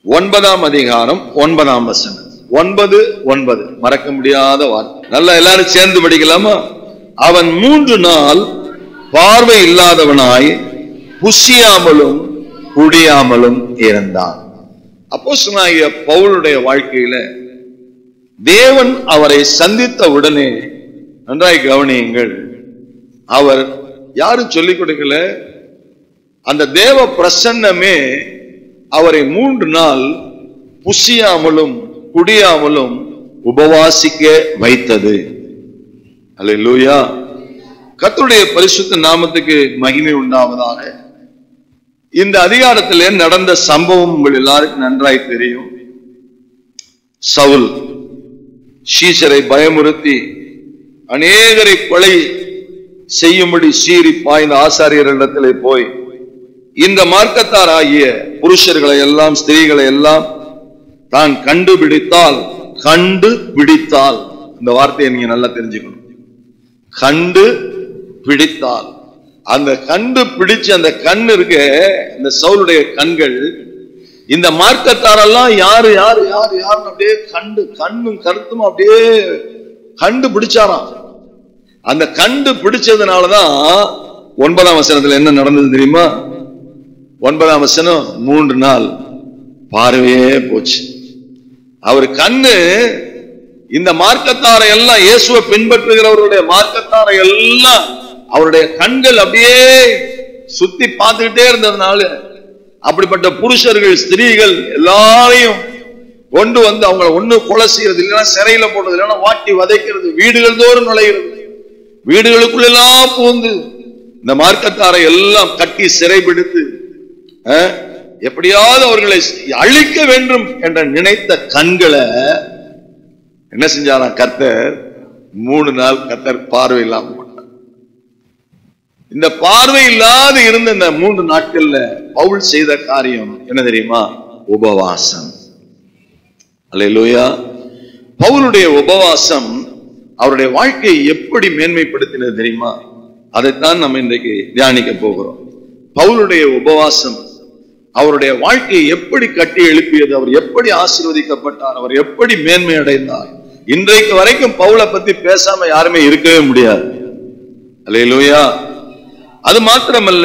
ஒன்பதாம் அதிகாரம் ஒன்பதாம் வசனம் ஒன்பது ஒன்பது மறக்க முடியாத வார்த்தை நல்லா எல்லாரும் சேர்ந்து படிக்கலாமா அவன் மூன்று நாள் பார்வை இல்லாதவனாய் புசியாமலும் குடியாமலும் இருந்தான் அப்போ பவுலுடைய வாழ்க்கையில தேவன் அவரை சந்தித்த உடனே நன்றாய் கவனியுங்கள் அவர் யாரும் சொல்லிக் கொடுக்கல அந்த தேவ பிரசன்னமே அவரை மூன்று நாள் புசியாமலும் குடியாமலும் உபவாசிக்க வைத்தது அல்லேலூயா கர்த்தருடைய பரிசுத்த நாமத்துக்கு மகிமை உண்டாவதாக இந்த அதிகாரத்திலே நடந்த சம்பவம் உங்கள் எல்லாருக்கும் நன்றாய் தெரியும் சவுல் சீசரை பயமுறுத்தி அநேகரை கொலை செய்யும்படி சீறி பாய்ந்த ஆசாரியர்களிடத்திலே போய் இந்த மார்க்கத்தார் ஆகிய புருஷர்களை எல்லாம் ஸ்திரீகளை எல்லாம் தான் கண்டுபிடித்தால் கண்டு பிடித்தால் இந்த வார்த்தையை நீங்க நல்லா தெரிஞ்சுக்கணும் கண்டு பிடித்தால் அந்த கண்டு பிடிச்ச அந்த கண் இருக்க இந்த சவுளுடைய கண்கள் இந்த மார்க்கத்தாரெல்லாம் யாரு யாரு யாரு யாருன்னு அப்படியே கண்டு கண்ணும் கருத்தும் அப்படியே கண்டு பிடிச்சாராம் அந்த கண்டு பிடிச்சதுனாலதான் ஒன்பதாம் வசனத்துல என்ன நடந்தது தெரியுமா ஒன்பதாம் வசனம் மூன்று நாள் பார்வையே போச்சு அவர் கண்ணு இந்த மார்க்கத்தாரை எல்லாம் இயேசுவை பின்பற்றுகிறவருடைய மார்க்கத்தாரை எல்லாம் அவருடைய கண்கள் அப்படியே சுத்தி பார்த்துக்கிட்டே இருந்ததுனால அப்படிப்பட்ட புருஷர்கள் ஸ்திரீகள் எல்லாரையும் கொண்டு வந்து அவங்கள ஒண்ணு கொலை செய்யறது இல்லைன்னா சிறையில போடுறது இல்லைன்னா வாட்டி வதைக்கிறது வீடுகள் தோறும் நுழைகிறது வீடுகளுக்குள்ளெல்லாம் பூந்து இந்த மார்க்கத்தாரை எல்லாம் கட்டி சிறைபிடித்து அஹ், எப்படியாவது அவர்களை அழிக்க வேண்டும் என்ற நினைத்த கண்களை என்ன செஞ்சாராம் கர்த்தர் மூணு நாள் கர்த்தர் பார்வை இல்லாம போட்டார். இந்த பார்வை இல்லாத இருந்த இந்த மூன்று நாட்கள்ல பவுல் செய்த காரியம் என்ன தெரியுமா உபவாசம் அல்லேலூயா பவுலுடைய உபவாசம் அவருடைய வாழ்க்கையை எப்படி மேன்மைப்படுத்தினது தெரியுமா அதைத்தான் நம்ம இன்றைக்கு தியானிக்க போகிறோம் பவுலுடைய உபவாசம் அவருடைய வாழ்க்கையை எப்படி கட்டி எழுப்பியது அவர் எப்படி ஆசீர்வதிக்கப்பட்டார் அவர் எப்படி மேன்மை அடைந்தார் இன்றைக்கு வரைக்கும் பவுலை பத்தி பேசாம யாருமே இருக்கவே முடியாது அல்லேலூயா அது மாத்திரமல்ல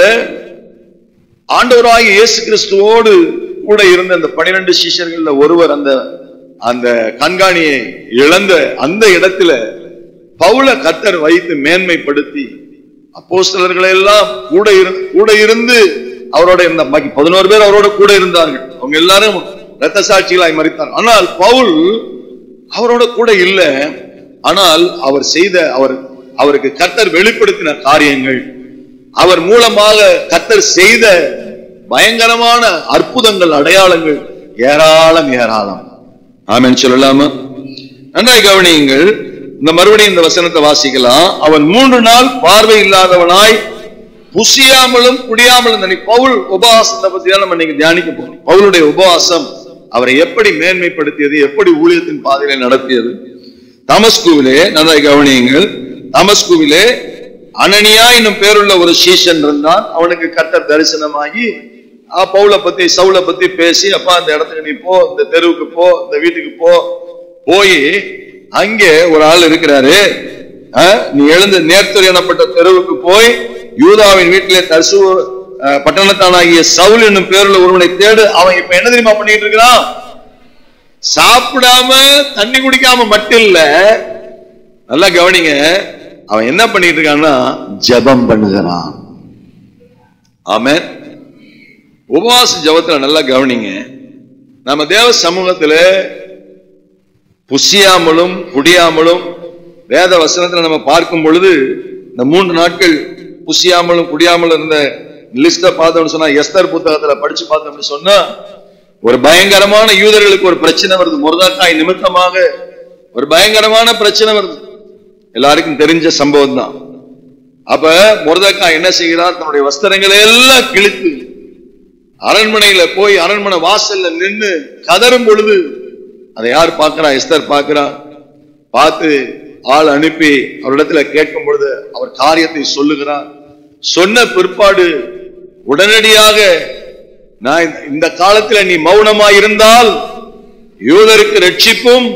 ஆண்டவராகிய இயேசு கிறிஸ்துவோடு கூட இருந்த அந்த பனிரெண்டு சிஷ்யர்கள்ல ஒருவர் அந்த அந்த கண்காணியை இழந்த அந்த இடத்துல பவுல கத்தர் வைத்து மேன்மைப்படுத்தி அப்போஸ்தலர்களை எல்லாம் கூட இரு- கூட இருந்து அவரோட இருந்த பாக்கி பதினோரு பேர் அவரோட கூட இருந்தார்கள் அவங்க எல்லாரும் ரத்த சாட்சிகளாய் மறித்தார் ஆனால் பவுல் அவரோட கூட இல்ல ஆனால் அவர் செய்த அவர் அவருக்கு கர்த்தர் வெளிப்படுத்தின காரியங்கள் அவர் மூலமாக கர்த்தர் செய்த பயங்கரமான அற்புதங்கள் அடையாளங்கள் ஏராளம் ஏராளம் ஆமென் சொல்லலாமா நன்றாய் கவனியுங்கள் இந்த மறுபடியும் இந்த வசனத்தை வாசிக்கலாம் அவன் மூன்று நாள் பார்வை இல்லாதவனாய் புசியாமலும் குடியாமலும் தனி பவுல் உபவாசத்தை பத்தி தான் நம்ம இன்னைக்கு தியானிக்க போறோம் பவுலுடைய உபவாசம் அவரை எப்படி மேன்மைப்படுத்தியது எப்படி ஊழியத்தின் பாதையில நடத்தியது தமஸ்குவிலே நன்றாய் கவனியுங்கள் தமஸ்குவிலே அனனியா என்னும் பேருள்ள ஒரு சீஷன் இருந்தான் அவனுக்கு கர்த்தர் தரிசனமாகி ஆ, பவுலை பத்தி சவுலை பத்தி பேசி அப்பா அந்த இடத்துக்கு நீ போ இந்த தெருவுக்கு போ இந்த வீட்டுக்கு போ போய் அங்கே ஒரு ஆள் இருக்கிறாரு ஆ, நீ எழுந்து நேர்த்துறை எனப்பட்ட தெருவுக்கு போய் யூதாவின் வீட்டிலே தர்சு ஆ, பட்டணத்தானாகிய சவுல் என்னும் பேருள்ள ஒருவனை தேடு அவன் இப்ப என்ன தெரியுமா பண்ணிட்டு இருக்கிறான் சாப்பிடாம தண்ணி குடிக்காம மட்டும் இல்ல நல்லா கவனிங்க அவன் என்ன பண்ணிட்டு இருக்கான்னா ஜெபம் பண்ணுகிறான் ஆமென் உபவாச ஜெபத்துல நல்லா கவனிங்க நம்ம தேவ சமூகத்துல புசியாமலும் குடியாமலும் வேத வசனத்துல நம்ம பார்க்கும் பொழுது இந்த மூன்று நாட்கள் புசியாமலும் குடியாமலும் இருந்த லிஸ்ட பார்த்தோம்னு சொன்னா எஸ்தர் புத்தகத்துல படிச்சு பார்த்தோம்னு சொன்னா ஒரு பயங்கரமான யூதர்களுக்கு ஒரு பிரச்சனை வருது முருதாக்காய் நிமித்தமாக ஒரு பயங்கரமான பிரச்சனை வருது எல்லாருக்கும் தெரிஞ்ச சம்பவம் தான் அப்ப முருதக்காய் என்ன செய்கிறார் தன்னுடைய வஸ்திரங்களை எல்லாம் கிழித்து அரண்மனையில போய் அரண்மனை வாசல்ல நின்னு கதறும் பொழுது அதை யார் பார்க்கிறா எஸ்தர் பார்க்கிறா பார்த்து ஆள் அனுப்பி அவரிடத்துல கேட்கும் பொழுது அவர் காரியத்தை சொல்லுகிறார் சொன்ன பிற்பாடு உடனடியாக நான் இந்த- இந்த காலத்துல நீ மௌனமா இருந்தால் யூதருக்கு ரட்சிப்பும்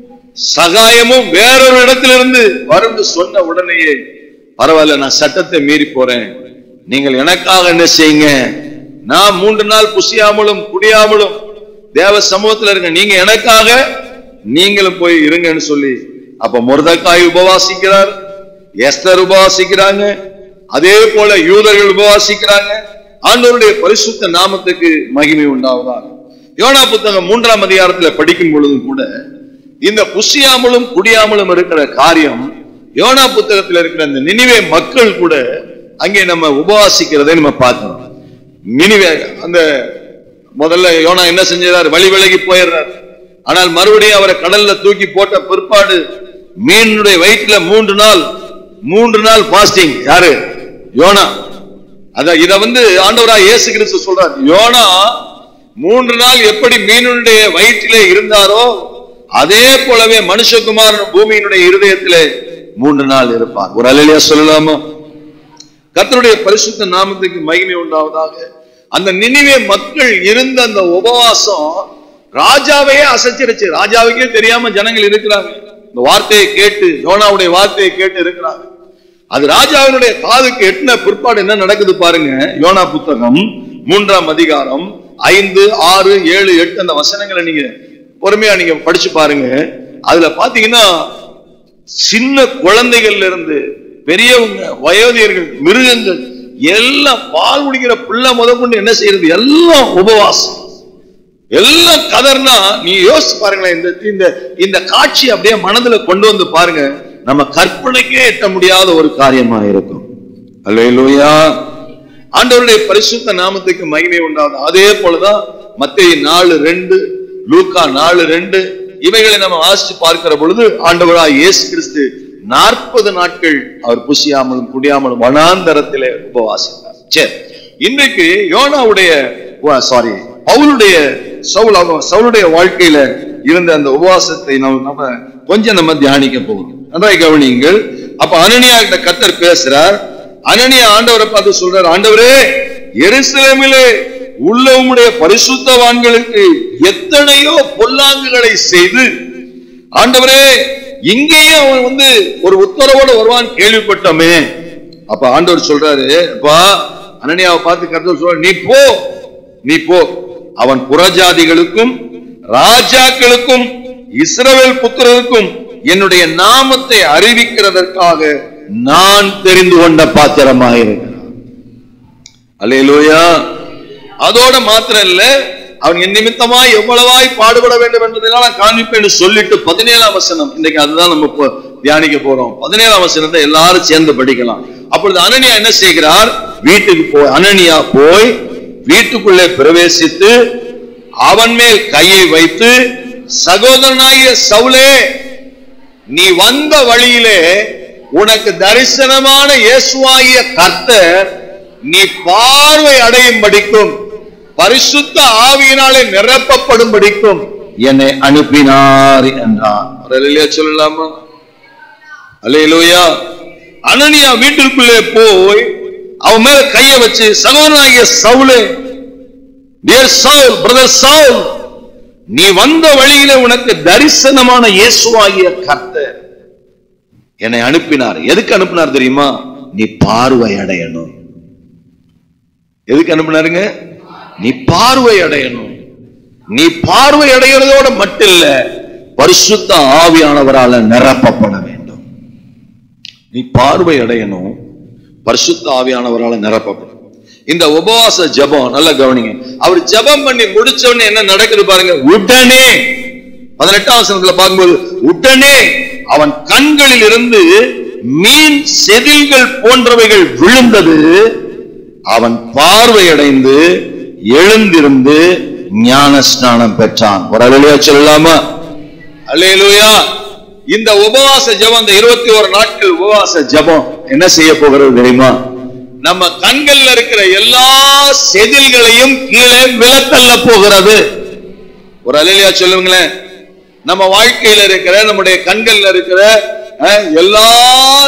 சகாயமும் வேறொரு இடத்திலிருந்து வரும்னு சொன்ன உடனேயே பரவாயில்ல நான் சட்டத்தை மீறி போறேன் நீங்கள் எனக்காக என்ன செய்யுங்க நான் மூன்று நாள் புசியாமலும் குடியாமலும் தேவ சமூகத்துல இருங்க நீங்க எனக்காக நீங்களும் போய் இருங்கன்னு சொல்லி அப்ப முருதக்காய் உபவாசிக்கிறார் எஸ்தர் உபவாசிக்கிறாங்க அதே போல யூதர்கள் உபவாசிக்கிறாங்க ஆண்டவருடைய பரிசுத்த நாமத்துக்கு மகிமை உண்டாவதாக யோனா புத்தகம் மூன்றாம் அதிகாரத்துல படிக்கும் பொழுதும் கூட இந்த புசியாமலும் குடியாமலும் இருக்கிற காரியம் யோனா புத்தகத்துல இருக்கிற அந்த நினிவே மக்கள் கூட அங்கே நம்ம உபவாசிக்கிறதை நம்ம பார்க்கணும் நினிவே அந்த முதல்ல யோனா என்ன செஞ்சார் வழி விலகி போயிடுறார் ஆனால் மறுபடியும் அவரை கடல்ல தூக்கி போட்ட பிற்பாடு மீனுடைய வயிற்றுல மூன்று நாள் மூன்று நாள் பாஸ்டிங் யாரு யோனா அத இத வந்து ஆண்டவரா இயேசு கிறிஸ்து சொல்றார் யோனா மூன்று நாள் எப்படி மீனுடைய வயிற்றிலே இருந்தாரோ அதே போலவே மனுஷகுமாரன் பூமியினுடைய இருதயத்திலே மூன்று நாள் இருப்பார் ஒரு அலையிலேயே சொல்லலாமா கர்த்தருடைய பரிசுத்த நாமத்துக்கு மகிமை உண்டாவதாக அந்த நினிவே மக்கள் இருந்த அந்த உபவாசம் ராஜாவையே அசைச்சிருச்சு ராஜாவுக்கே தெரியாம ஜனங்கள் இருக்கிறாங்க இந்த வார்த்தையை கேட்டு யோனாவுடைய வார்த்தையை கேட்டு இருக்கிறாங்க அது ராஜாவினுடைய காதுக்கு எட்டின பிற்பாடு என்ன நடக்குது பாருங்க யோனா புத்தகம் மூன்றாம் அதிகாரம் ஐந்து ஆறு ஏழு எட்டு அந்த வசனங்களை நீங்க பொறுமையா நீங்க படிச்சு பாருங்க அதுல பாத்தீங்கன்னா சின்ன குழந்தைகள்ல இருந்து பெரியவங்க வயோதிகர்கள் மிருகங்கள் எல்லாம் பால் குடிக்கிற பிள்ளை முதற்கொண்டு என்ன செய்யறது எல்லாம் உபவாசம் எல்லாம் கதர்னா நீ யோசிச்சு பாருங்களேன் இந்த இந்த இந்த காட்சி அப்படியே மனதுல கொண்டு வந்து பாருங்க நம்ம கற்பனைக்கே எட்ட முடியாத ஒரு காரியமா இருக்கும் அல்லேலூயா ஆண்டவருடைய பரிசுத்த நாமத்துக்கு மகிமை உண்டாவது அதே போலதான் மத்திய நாலு ரெண்டு லூக்கா நாலு ரெண்டு இவைகளை நம்ம வாசிச்சு பார்க்கிற பொழுது ஆண்டவராய் இயேசு கிறிஸ்து நாற்பது நாட்கள் அவர் புசியாமலும் குடியாமலும் வனாந்தரத்திலே உபவாசித்தார் சரி இன்றைக்கு யோனாவுடைய சாரி பவுலுடைய சவுல் அவ- சவுலுடைய வாழ்க்கையில இருந்த அந்த உபவாசத்தை நம்ம நம்ம கொஞ்சம் நம்ம தியானிக்க போகிறோம் நன்றாய் கவனியுங்கள் அப்ப அனனியா கிட்ட கத்தர் பேசுறார் அனனியா ஆண்டவரை பார்த்து சொல்றார் ஆண்டவரே எருசலேமிலே உள்ள உம்முடைய பரிசுத்தவான்களுக்கு எத்தனையோ பொல்லாங்குகளை செய்து ஆண்டவரே இங்கேயும் அவன் வந்து ஒரு உத்தரவோட வருவான் கேள்விப்பட்டோமே அப்ப ஆண்டவர் சொல்றாரு அப்பா அனனியாவை பார்த்து கருத்து சொல்ற நீ போ நீ போ அவன் புறஜாதிகளுக்கும் ராஜாக்களுக்கும் இஸ்ரவேல் புத்திரருக்கும் என்னுடைய நாமத்தை அறிவிக்கிறதற்காக நான் தெரிந்து கொண்ட பாத்திரமாயிருக்கிறேன் அல்லேலூயா அதோட மாத்திரம் இல்ல அவன் என் நிமித்தமாய் எவ்வளவாய் பாடுபட வேண்டும் என்பதெல்லாம் நான் காண்பிப்பேன் சொல்லிட்டு பதினேழாம் வசனம் இன்னைக்கு அதுதான் நம்ம இப்போ தியானிக்க போறோம் பதினேழாம் வசனத்தை எல்லாரும் சேர்ந்து படிக்கலாம் அப்பொழுது அனனியா என்ன செய்கிறார் வீட்டுக்கு போய் அனனியா போய் வீட்டுக்குள்ளே பிரவேசித்து அவன் மேல் கையை வைத்து சகோதரனாகிய சவுலே நீ வந்த வழியிலே உனக்கு தரிசனமான இயேசுவாகிய கர்த்தர் நீ பார்வை அடையும் படிக்கும் பரிசுத்த ஆவியினாலே நிரப்பப்படும் படிக்கும் என்னை அனுப்பினார் என்றான் ஒரு அல்லேலூயா சொல்லலாமா அல்லேலூயா அனனியா வீட்டிற்குள்ளே போய் அவன் மேல கையை வச்சு சகோதரனாகிய சவுலே டியர் சவுல் பிரதர் சவுல் நீ வந்த வழியிலே உனக்கு தரிசனமான இயேசுவாகிய கர்த்தர் என்னை அனுப்பினார் எதுக்கு அனுப்பினார் தெரியுமா நீ பார்வை அடையணும் எதுக்கு அனுப்பினாருங்க நீ பார்வை அடையணும் நீ பார்வை அடைகிறதோட மட்டும் இல்ல பரிசுத்த ஆவியானவரால நிரப்பப்பட வேண்டும் நீ பார்வை அடையணும் பரிசுத்த ஆவியானவரால நிரப்பப்படும் இந்த உபவாச ஜெபம் நல்லா கவனிங்க அவர் ஜெபம் பண்ணி முடிச்ச உடனே என்ன நடக்குது பாருங்க உடனே பதினெட்டாம் வசனத்துல பார்க்கும்போது உடனே அவன் கண்களில் இருந்து மீன் செதில்கள் போன்றவைகள் விழுந்தது அவன் பார்வையடைந்து எழுந்திருந்து ஞான ஸ்நானம் பெற்றான் ஒரு அலையா சொல்லலாமா அல்லேலூயா இந்த உபவாச ஜெபம் இந்த இருபத்தி ஒரு நாட்கள் உபவாச ஜெபம் என்ன செய்ய போகிறது தெரியுமா நம்ம கண்கள்ல இருக்கிற எல்லா செதில்களையும் கீழே விலத்தள்ள போகிறது ஒரு அலையிலையா சொல்லுங்களேன் நம்ம வாழ்க்கையில இருக்கிற நம்முடைய கண்கள்ல இருக்கிற அஹ், எல்லா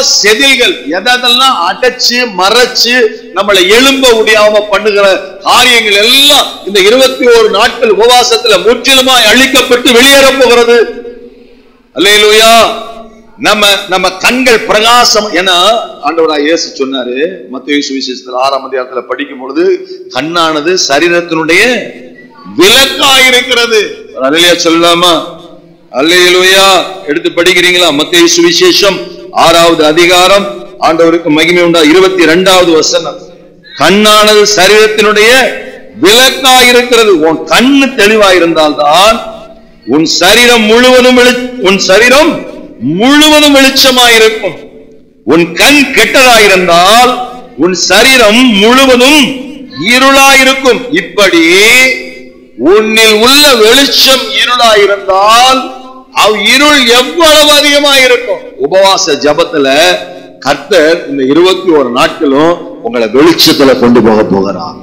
செதில்கள் எதெல்லாம் அடைச்சு மறைச்சு நம்மளை எழும்ப முடியாம பண்ணுகிற காரியங்கள் எல்லாம் இந்த இருபத்தி ஒரு நாட்கள் உபவாசத்துல முற்றிலுமாய் அழிக்கப்பட்டு வெளியேற போகிறது அல்லேலூயா நம்ம நம்ம கண்கள் பிரகாசம் ஏன்னா ஆண்டவராய் இயேசு சொன்னாரு மத்திய சுவிசேஷத்துல ஆறாம் அதிகாரத்துல படிக்கும் பொழுது கண்ணானது சரீரத்தினுடைய விளக்காயிருக்கிறது அல்லையா சொல்லலாமா அல்லேலூயா எடுத்து படிக்கிறீங்களா மத்திய சுவிசேஷம் ஆறாவது அதிகாரம் ஆண்டவருக்கு மகிமை உண்டா இருபத்தி இரண்டாவது வசனம் கண்ணானது சரீரத்தினுடைய விளக்காயிருக்கிறது உன் கண்ணு தெளிவாயிருந்தால்தான் உன் சரீரம் முழுவதும் வெளி- உன் சரீரம் முழுவதும் வெளிச்சமாயிருக்கும் உன் கண் கெட்டதாயிருந்தால் உன் சரீரம் முழுவதும் இருளாயிருக்கும் இப்படி உன்னில் உள்ள வெளிச்சம் இருளாயிருந்தால் அவ் இருள் எவ்வளவு அதிகமாயிருக்கும் உபவாச ஜபத்துல கர்த்தர் இந்த இருபத்தி ஒரு நாட்களும் உங்களை வெளிச்சத்துல கொண்டு போக போகிறார்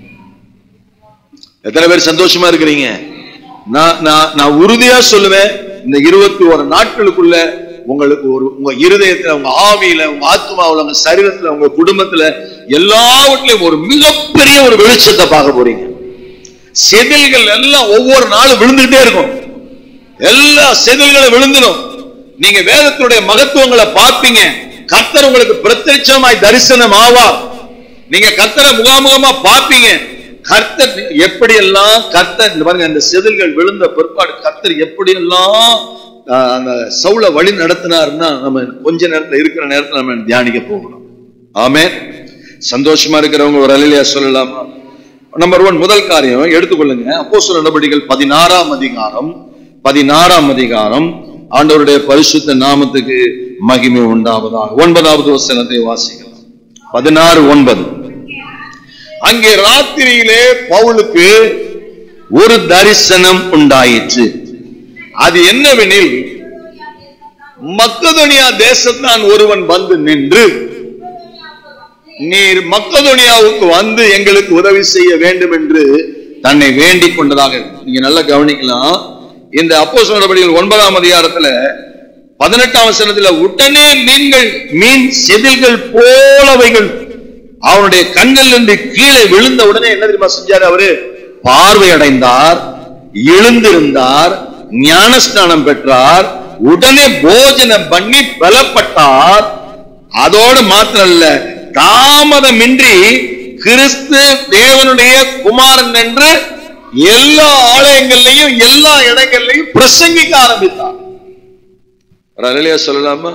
எத்தனை பேர் சந்தோஷமா இருக்கிறீங்க நான் நான் நான் உறுதியா சொல்லுவேன் இந்த இருபத்தி ஒரு நாட்களுக்குள்ள உங்களுக்கு ஒரு உங்க இருதயத்துல உங்க ஆவியில உங்க ஆத்மாவுல உங்க சரீரத்துல உங்க குடும்பத்துல எல்லாவற்றிலும் ஒரு மிகப்பெரிய ஒரு வெளிச்சத்தை பார்க்க போறீங்க செதில்கள் எல்லாம் ஒவ்வொரு நாளும் விழுந்துகிட்டே இருக்கும் எல்லா செதில்களும் விழுந்துடும் நீங்க வேதத்தினுடைய மகத்துவங்களை பார்ப்பீங்க கர்த்தர் உங்களுக்கு பிரத்யட்சமாய் தரிசனம் ஆவார் நீங்க கர்த்தரை முகாமுகமா பார்ப்பீங்க கர்த்தர் எப்படி எல்லாம் கர்த்தர் இந்த பாருங்க அந்த செதில்கள் விழுந்த பிற்பாடு கர்த்தர் எப்படி எல்லாம் ஆஹ், அந்த சவுள வழி நடத்தினாருன்னா நம்ம கொஞ்ச நேரத்துல இருக்கிற நேரத்துல நம்ம தியானிக்க போகணும் ஆமே சந்தோஷமா இருக்கிறவங்க ஒரு அலையிலையா சொல்லலாமா நம்பர் ஒன் முதல் காரியம் எடுத்துக்கொள்ளுங்க அப்போ நடவடிக்கைகள் பதினாறாம் அதிகாரம் பதினாறாம் அதிகாரம் ஆண்டவருடைய பரிசுத்த நாமத்துக்கு மகிமை உண்டாவதாக ஒன்பதாவது வசனத்தை வாசிக்கலாம் பதினாறு ஒன்பது அங்கே ராத்திரியிலே பவுலுக்கு ஒரு தரிசனம் உண்டாயிற்று அது என்னவெனில் மக்கதோனியா தேசத்தான் ஒருவன் வந்து நின்று நீர் மக்கதோனியாவுக்கு வந்து எங்களுக்கு உதவி செய்ய வேண்டும் என்று தன்னை வேண்டிக் கொண்டதாக நீங்க நல்லா கவனிக்கலாம் இந்த அப்போ நடவடிக்கைகள் ஒன்பதாம் அதிகாரத்துல பதினெட்டாம் வசனத்துல உடனே மீன்கள் மீன் செதில்கள் போலவைகள் அவனுடைய கண்ணில் இருந்து கீழே விழுந்த உடனே என்ன தெரியுமா செஞ்சாரு அவரு பார்வையடைந்தார் எழுந்திருந்தார் ஞானஸ்நானம் பெற்றார் உடனே போஜனம் பண்ணி பலப்பட்டார் அதோடு மாத்திரம் இல்ல தாமதமின்றி கிறிஸ்து தேவனுடைய குமாரன் என்று எல்லா ஆலயங்கள்லையும் எல்லா இடங்கள்லையும் பிரசங்கிக்க ஆரம்பித்தார் ஒரு அலையிலையா சொல்லலாமா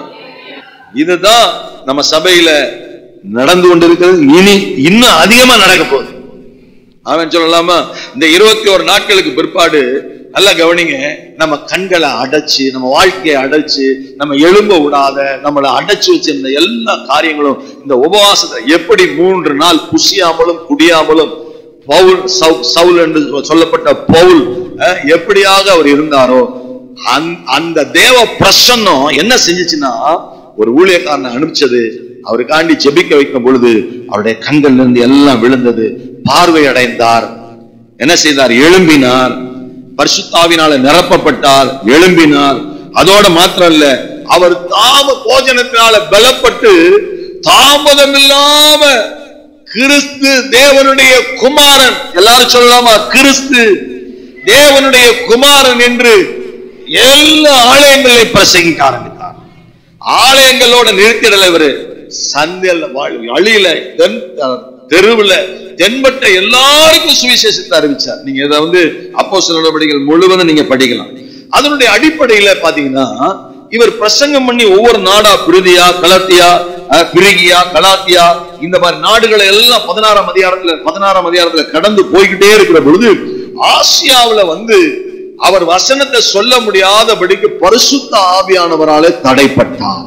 இதுதான் நம்ம சபையில நடந்து கொண்டிருக்கிறது இனி இன்னும் அதிகமா நடக்க போகுது அவன் சொல்லலாமா இந்த இருபத்தி ஒரு நாட்களுக்கு பிற்பாடு நல்லா கவனிங்க நம்ம கண்களை அடைச்சு நம்ம வாழ்க்கையை அடைச்சு நம்ம எழும்ப விடாத நம்மளை அடைச்சு வச்சிருந்த எல்லா காரியங்களும் இந்த உபவாசத்தை எப்படி மூன்று நாள் புசியாமலும் குடியாமலும் பவுல் சவு- சவுல் என்று சொல்லப்பட்ட பவுல் அஹ், எப்படியாக அவர் இருந்தாரோ அந்த- அந்த தேவ பிரசன்னம் என்ன செஞ்சுச்சுன்னா ஒரு ஊழியக்காரனை அனுப்பிச்சது அவருக்காண்டி ஜெபிக்க வைக்கும் பொழுது அவருடைய கண்கள்ல இருந்து எல்லாம் விழுந்தது பார்வை அடைந்தார் என்ன செய்தார் எழும்பினார் பரிசுத்தாவினால நிரப்பப்பட்டார் எழும்பினார் அதோட மாத்திரம் இல்ல அவர் தாம போஜனத்தினால பலப்பட்டு தாமதம் இல்லாம கிறிஸ்து தேவனுடைய குமாரன் எல்லாரும் சொல்லலாமா கிறிஸ்து தேவனுடைய குமாரன் என்று எல்லா ஆலயங்களையும் பிரசங்கிக்க ஆரம்பித்தார் ஆலயங்களோட நிறுத்திடல இவரு சந்தையில வாழ் அழியில தென் தெருவுல தென்பட்ட எல்லாருக்கும் சுவிசேஷத்தை அறிவிச்சார் நீங்க இதை வந்து அப்போ நடவடிக்கைகள் முழுவதும் நீங்க படிக்கலாம் அதனுடைய அடிப்படையில பாத்தீங்கன்னா இவர் பிரசங்கம் பண்ணி ஒவ்வொரு நாடா பிரிதியா கலத்தியா அஹ், பிரிகியா கலாத்தியா இந்த மாதிரி நாடுகளை எல்லாம் பதினாறாம் அதிகாரத்துல பதினாறாம் அதிகாரத்துல கடந்து போய்கிட்டே இருக்கிற பொழுது ஆசியாவுல வந்து அவர் வசனத்தை சொல்ல முடியாதபடிக்கு பரிசுத்த ஆவியானவராலே தடைப்பட்டார்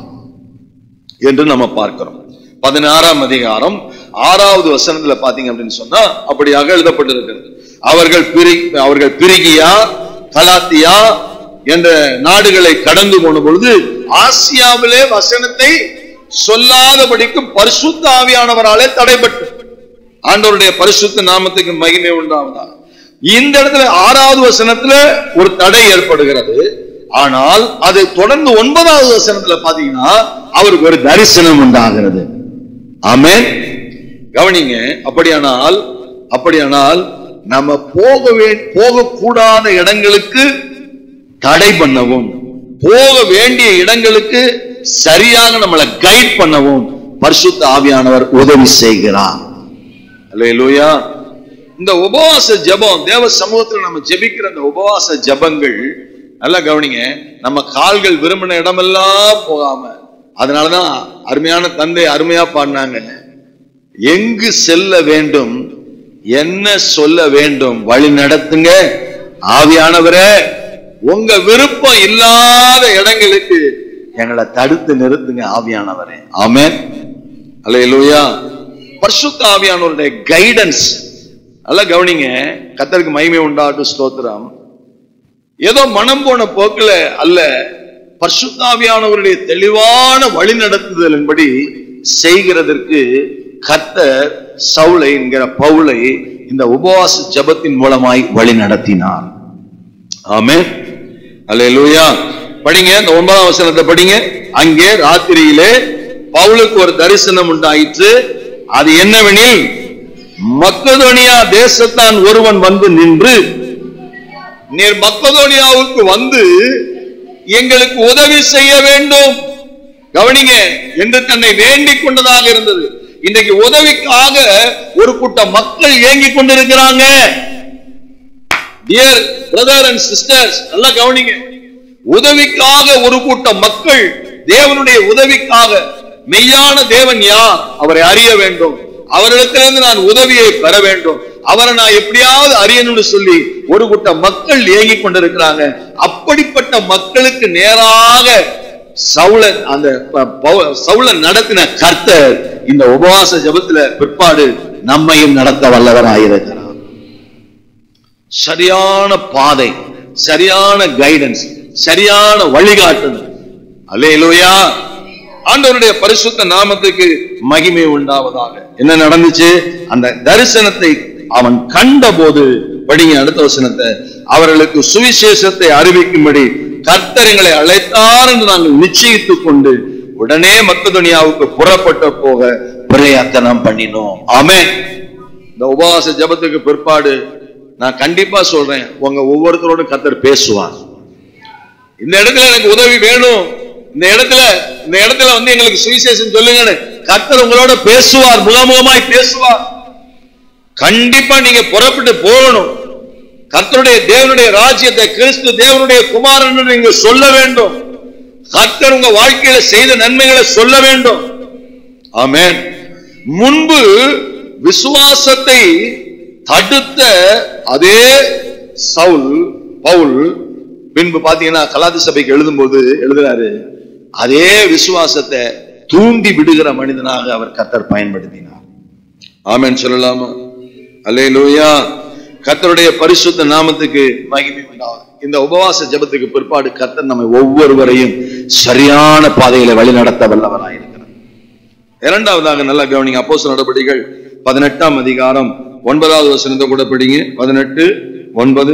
என்று நம்ம பார்க்கிறோம் பதினாறாம் அதிகாரம் ஆறாவது வசனத்துல பாத்தீங்க அப்படின்னு சொன்னா அப்படியாக எழுதப்பட்டிருக்கிறது அவர்கள் பிரி அவர்கள் பிரிகியா கலாத்தியா என்ற நாடுகளை கடந்து போன பொழுது ஆசியாவிலே வசனத்தை சொல்லாதபடிக்கு பரிசுத்த ஆவியானவராலே தடைப்பட்டு ஆண்டவருடைய பரிசுத்த நாமத்துக்கு மகிமை உண்டாவதா இந்த இடத்துல ஆறாவது வசனத்துல ஒரு தடை ஏற்படுகிறது ஆனால் அதை தொடர்ந்து ஒன்பதாவது வசனத்துல பாத்தீங்கன்னா அவருக்கு ஒரு தரிசனம் உண்டாகிறது ஆமென் கவனிங்க அப்படியானால் அப்படியானால் நம்ம போக வே போகக்கூடாத இடங்களுக்கு தடை பண்ணவும் போக வேண்டிய இடங்களுக்கு சரியாக நம்மளை கைட் பண்ணவும் பரிசுத்த ஆவியானவர் உதவி செய்கிறார் அல்லேலூயா இந்த உபவாச ஜெபம் தேவ சமூகத்தில் நம்ம ஜெபிக்கிற அந்த உபவாச ஜெபங்கள் நல்லா கவனிங்க நம்ம கால்கள் விரும்பின இடமெல்லாம் போகாம அதனாலதான் அருமையான தந்தை அருமையா பாடினாங்க எங்கு செல்ல வேண்டும் என்ன சொல்ல வேண்டும் வழி நடத்துங்க ஆவியானவரே உங்க விருப்பம் இல்லாத இடங்களுக்கு எங்களை தடுத்து நிறுத்துங்க ஆவியானவரே ஆமென் அல்லேலூயா பரிசுத்த ஆவியானவருடைய கைடன்ஸ் நல்லா கவனிங்க கத்தருக்கு மகிமை உண்டாட்டும் ஸ்தோத்திரம் ஏதோ மனம் போன போக்குல அல்ல பரிசுத்தாவியானவருடைய தெளிவான வழி நடத்துதலின்படி செய்கிறதற்கு கர்த்தர் சவுளை என்கிற பவுலை இந்த உபவாச ஜபத்தின் மூலமாய் வழி நடத்தினார் ஆமே அல்லேலூயா படிங்க இந்த ஒன்பதாம் வசனத்தை படிங்க அங்கே ராத்திரியிலே பவுலுக்கு ஒரு தரிசனம் உண்டாயிற்று அது என்னவெனில் மக்கதோனியா தேசத்தான் ஒருவன் வந்து நின்று நீர் மக்கதோனியாவுக்கு வந்து எங்களுக்கு உதவி செய்ய வேண்டும் கவனிங்க என்று தன்னை வேண்டிக் கொண்டதாக இருந்தது இன்றைக்கு உதவிக்காக ஒரு கூட்டம் மக்கள் ஏங்கிக் கொண்டிருக்கிறாங்க டியர் பிரதர் அண்ட் சிஸ்டர்ஸ் நல்லா கவனிங்க உதவிக்காக ஒரு கூட்டம் மக்கள் தேவனுடைய உதவிக்காக மெய்யான தேவன் யார் அவரை அறிய வேண்டும் அவரிடத்திலிருந்து நான் உதவியை பெற வேண்டும் அவரை நான் எப்படியாவது அறியணும்னு சொல்லி ஒரு கூட்டம் மக்கள் ஏங்கிக் கொண்டிருக்கிறாங்க அப்படிப்பட்ட மக்களுக்கு நேராக சவுளன் அந்த ப- பவு- சவுளன் நடத்தின கர்த்தர் இந்த உபவாச ஜெபத்துல பிற்பாடு நம்மையும் நடத்த வல்லவராயிருக்கிறார் சரியான பாதை சரியான கைடன்ஸ் சரியான வழிகாட்டுதல் அல்லேலூயா ஆண்டவருடைய பரிசுத்த நாமத்துக்கு மகிமை உண்டாவதாக என்ன நடந்துச்சு அந்த தரிசனத்தை அவன் கண்டபோது படிங்க அடுத்த வசனத்தை அவர்களுக்கு சுவிசேஷத்தை அறிவிக்கும்படி கர்த்தர் எங்களை அழைத்தார் என்று நாங்கள் நிச்சயித்துக் கொண்டு உடனே மக்கதுனியாவுக்கு புறப்பட்டு போக பிரயத்தனம் பண்ணினோம் ஆமென் இந்த உபவாச ஜெபத்துக்கு பிற்பாடு நான் கண்டிப்பா சொல்றேன் உங்க ஒவ்வொருத்தரோடும் கர்த்தர் பேசுவார் இந்த இடத்துல எனக்கு உதவி வேணும் இந்த இடத்துல இந்த இடத்துல வந்து எங்களுக்கு சுவிசேஷம் சொல்லுங்கன்னு கர்த்தர் உங்களோட பேசுவார் முகமுகமாய் பேசுவார் கண்டிப்பா நீங்க புறப்பட்டு போகணும் கர்த்தருடைய தேவனுடைய ராஜ்யத்தை கிறிஸ்து தேவனுடைய குமாரன் என்று நீங்க சொல்ல வேண்டும் கர்த்தர் உங்க வாழ்க்கையில செய்த நன்மைகளை சொல்ல வேண்டும் ஆமென் முன்பு விசுவாசத்தை தடுத்த அதே சவுல் பவுல் பின்பு பாத்தீங்கன்னா கலாதி சபைக்கு எழுதும்போது எழுதுறாரு அதே விசுவாசத்தை தூண்டி விடுகிற மனிதனாக அவர் கர்த்தர் பயன்படுத்தினார் ஆமென் சொல்லலாமா அல்லேலூயா கர்த்தருடைய பரிசுத்த நாமத்துக்கு மகிமை உண்டாகும் இந்த உபவாச ஜெபத்துக்கு பிற்பாடு கர்த்தர் நம்மை ஒவ்வொருவரையும் சரியான பாதையில வழிநடத்த வல்லவராயிருக்கிறார் இரண்டாவதாக நல்லா கவனிங்க அப்போஸ் நடவடிக்கைகள் பதினெட்டாம் அதிகாரம் ஒன்பதாவது வசனத்தை கூட படிங்க பதினெட்டு ஒன்பது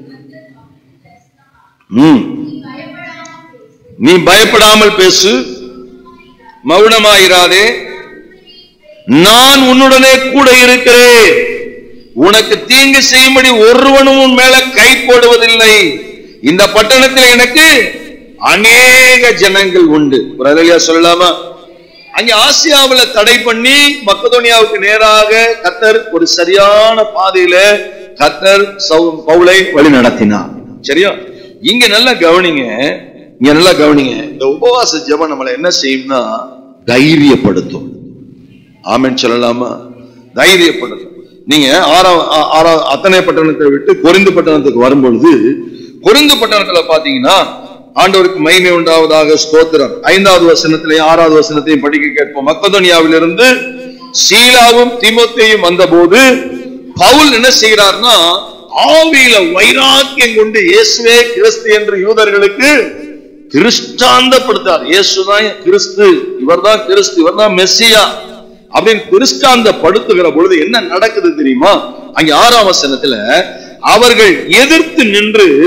ம் நீ பயப்படாமல் பேசு மௌனமாயிராதே நான் உன்னுடனே கூட இருக்கிறேன் உனக்கு தீங்கு செய்யும்படி ஒருவனும் உன் மேல கை போடுவதில்லை இந்த பட்டணத்தில் எனக்கு அநேக ஜனங்கள் உண்டு ஒரு அலையா சொல்லலாமா அங்க ஆசியாவுல தடை பண்ணி மக்கதோனியாவுக்கு நேராக கத்தர் ஒரு சரியான பாதையில கத்தர் சவு- பவுலை வழி நடத்தினார் சரியா இங்க நல்லா கவனிங்க இங்க நல்லா கவனிங்க இந்த உபவாச ஜெபம் நம்மளை என்ன செய்யும்னா தைரியப்படுத்தும் ஆமென் சொல்லலாமா தைரியப்படுத்தும் நீங்க ஆறாம் ஆ- ஆறாம் அத்தனை பட்டணத்தை விட்டு கொரிந்து பட்டணத்துக்கு வரும்பொழுது கொரிந்து பட்டணத்துல பாத்தீங்கன்னா ஆண்டவருக்கு மகிமை உண்டாவதாக ஸ்தோத்திரம் ஐந்தாவது வசனத்திலையும் ஆறாவது வசனத்தையும் படிக்க கேட்போம் மக்கதோனியாவிலிருந்து சீலாவும் தீமோத்தேயும் வந்தபோது பவுல் என்ன செய்கிறார்னா ஆவியில வைராக்கியம் கொண்டு இயேசுவே கிறிஸ்து என்று யூதர்களுக்கு கிறிஸ்டாந்தப்படுத்தார் இயேசுதான் கிறிஸ்து இவர்தான் கிறிஸ்து இவர்தான் மெஸ்ஸியா அப்படின்னு கிறிஸ்டாந்தப்படுத்துகிற பொழுது என்ன நடக்குது தெரியுமா அங்க ஆறாம் வசனத்துல அவர்கள் எதிர்த்து நின்று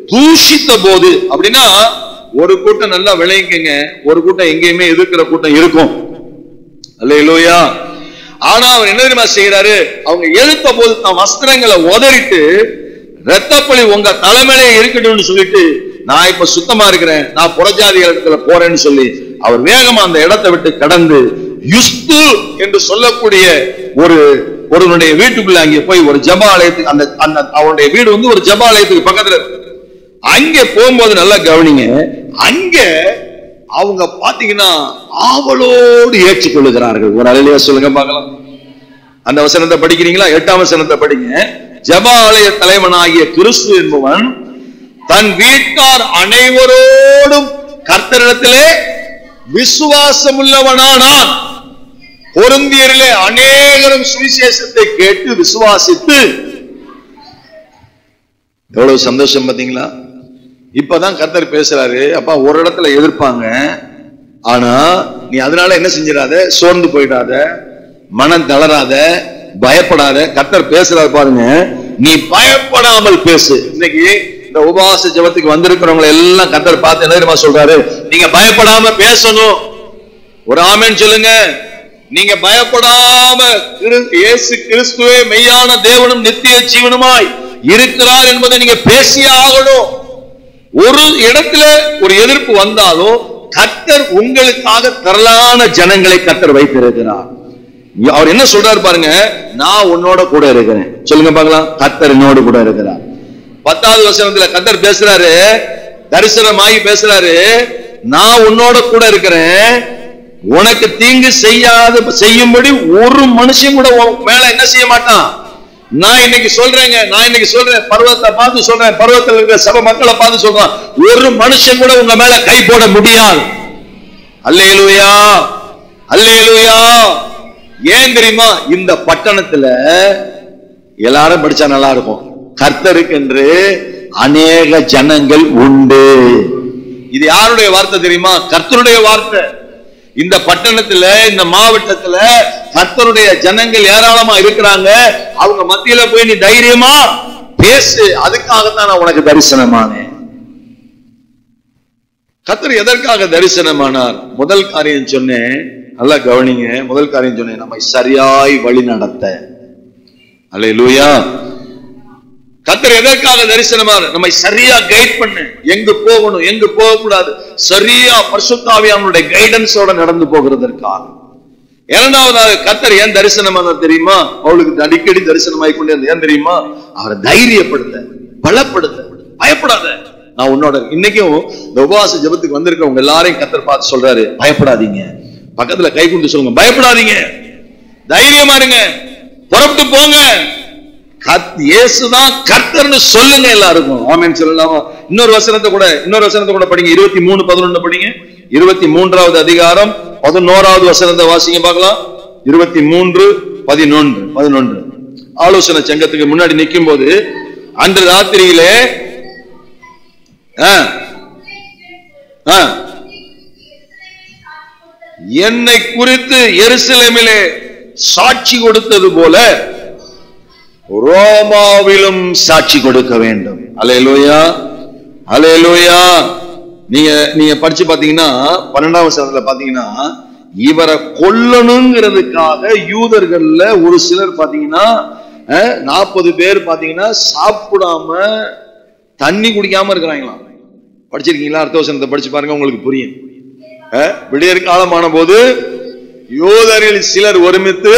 தூஷித்த போது அப்படின்னா ஒரு கூட்டம் நல்லா விளைவிக்குங்க ஒரு கூட்டம் எங்கேயுமே எதிர்க்கிற கூட்டம் இருக்கும் அல்லேலூயா ஆனா அவர் என்ன தெரியுமா செய்யறாரு அவங்க எழுத்த போது தன் வஸ்திரங்களை உதறிட்டு ரத்தப்பழி உங்க தலைமையிலே இருக்கட்டும்னு சொல்லிட்டு நான் இப்ப சுத்தமா இருக்கிறேன் நான் புறஜாதி இடத்துல போறேன்னு சொல்லி அவர் வேகமா அந்த இடத்தை விட்டு கடந்து யுஸ்து என்று சொல்லக்கூடிய ஒரு ஒருவனுடைய வீட்டுக்குள்ள அங்கே போய் ஒரு ஜபாலயத்துக்கு அந்த அந்த அவனுடைய வீடு வந்து ஒரு ஜபாலயத்துக்கு பக்கத்துல இருக்கு. அங்கே போகும்போது நல்லா கவனிங்க அங்க அவங்க பாத்தீங்கன்னா ஆவலோடு ஏற்றுக்கொள்ளுகிறார்கள் ஒரு அலையில சொல்லுங்க பார்க்கலாம் அந்த வசனத்தை படிக்கிறீங்களா எட்டாம் வசனத்தை படிங்க ஜபாலய தலைவனாகிய கிறிஸ்து என்பவன் தன் வீட்டார் அனைவரோடும் கர்த்தரிடத்திலே விசுவாசம் உள்ளவனானான் பொருந்தியரிலே அநேகரும் சுவிசேஷத்தை கேட்டு விசுவாசித்து எவ்வளவு சந்தோஷம் பாத்தீங்களா இப்பதான் கர்த்தர் பேசுறாரு அப்பா ஒரு இடத்துல எதிர்ப்பாங்க ஆனா நீ அதனால என்ன செஞ்சிடாத சோர்ந்து போயிடாத மனம் தளராத பயப்படாத கர்த்தர் பேசுறாரு பாருங்க நீ பயப்படாமல் பேசு இன்னைக்கு இந்த உபவாச ஜெபத்துக்கு வந்திருக்கிறவங்களை எல்லாம் கர்த்தர் பார்த்து என்ன தெரியுமா சொல்றாரு நீங்க பயப்படாம பேசணும் ஒரு ஆமென் சொல்லுங்க நீங்க பயப்படாம கிரு- இயேசு கிறிஸ்துவே மெய்யான தேவனும் நித்திய ஜீவனுமாய் இருக்கிறார் என்பதை நீங்க பேசியே ஆகணும் ஒரு இடத்துல ஒரு எதிர்ப்பு வந்தாலும் கர்த்தர் உங்களுக்காக திரளான ஜனங்களை கர்த்தர் வைத்திருக்கிறார் அவர் என்ன சொல்றாரு பாருங்க நான் உன்னோட கூட இருக்கிறேன் சொல்லுங்க பார்க்கலாம் கர்த்தர் என்னோடு கூட இருக்கிறார் பத்தாவது வசனத்துல கர்த்தர் பேசுறாரு தரிசனமாகி பேசுறாரு நான் உன்னோட கூட இருக்கிறேன் உனக்கு தீங்கு செய்யாத செய்யும்படி ஒரு மனுஷன் கூட உன் மேல என்ன செய்ய மாட்டான் நான் இன்னைக்கு சொல்றேங்க நான் இன்னைக்கு சொல்றேன் பர்வத்தை பார்த்து சொல்றேன் பர்வத்தில் இருக்கிற சபை மக்களை பார்த்து சொல்றேன் ஒரு மனுஷன் கூட உங்க மேல கை போட முடியாது அல்லேலூயா அல்லேலூயா ஏன் தெரியுமா இந்த பட்டணத்துல எல்லாரும் படிச்சா நல்லா இருக்கும் கர்த்தருக்கென்று அநேக ஜனங்கள் உண்டு இது யாருடைய வார்த்தை தெரியுமா கர்த்தருடைய வார்த்தை இந்த பட்டணத்துல இந்த மாவட்டத்துல கர்த்தருடைய ஜனங்கள் ஏராளமா இருக்கிறாங்க அவங்க மத்தியில போய் நீ தைரியமா பேசு அதுக்காகத்தான் நான் உனக்கு தரிசனமானேன் கர்த்தர் எதற்காக தரிசனமானார் முதல் காரியம் சொன்னேன் நல்லா கவனிங்க முதல் காரியம் சொன்னேன் நம்மை சரியாய் வழி நடத்த அல்லேலூயா கர்த்தர் எதற்காக தரிசனமானார் நம்மை சரியா கைட் பண்ணு எங்கு போகணும் எங்கு போக கூடாது சரியா பரிசுத்தாவியானுடைய கைடன்ஸோட நடந்து போகிறதற்காக இரண்டாவதாக கர்த்தர் ஏன் தரிசனமானார் தெரியுமா அவளுக்கு அடிக்கடி தரிசனமாய் கொண்டே இருந்தார். ஏன் தெரியுமா அவரை தைரியப்படுத்த பலப்படுத்த பயப்படாத நான் உன்னோட இருக்கேன். இன்னைக்கும் இந்த உபவாச ஜெபத்துக்கு வந்திருக்கவங்க எல்லாரையும் கர்த்தர் பார்த்து சொல்றாரு பயப்படாதீங்க பக்கத்துல கை கொண்டு சொல்லுங்க பயப்படாதீங்க தைரியமா இருங்க புறப்பட்டு போங்க கத் இயேசுதான் கர்த்தர்னு சொல்லுங்க எல்லாருக்கும் ஆமென் சொல்லலாமா இன்னொரு வசனத்தை கூட இன்னொரு வசனத்தை கூட படிங்க இருபத்தி மூணு பதினொன்னு படிங்க இருபத்தி மூன்றாவது அதிகாரம் பதினோராவது வசனத்தை வாசிங்க பார்க்கலாம் இருபத்தி மூன்று பதினொன்று பதினொன்று ஆலோசனை சங்கத்துக்கு முன்னாடி நிற்கும் போது அன்று ராத்திரியிலே ஆ, ஆ, என்னை குறித்து எருசலேமிலே சாட்சி கொடுத்தது போல ரோமாவிலும் சாட்சி கொடுக்க வேண்டும் அலையலூயா அலையலூயா நீங்க நீங்க படிச்சு பாத்தீங்கன்னா பன்னெண்டாம் வசனத்துல பாத்தீங்கன்னா இவரை கொல்லணுங்கிறதுக்காக யூதர்கள்ல ஒரு சிலர் பாத்தீங்கன்னா நாற்பது பேர் பாத்தீங்கன்னா சாப்பிடாம தண்ணி குடிக்காம இருக்கிறாங்களாம் படிச்சிருக்கீங்களா அர்த்த வசனத்தை படிச்சு பாருங்க உங்களுக்கு புரியும் அஹ், விடியற் காலமான போது யூதரில் சிலர் ஒருமித்து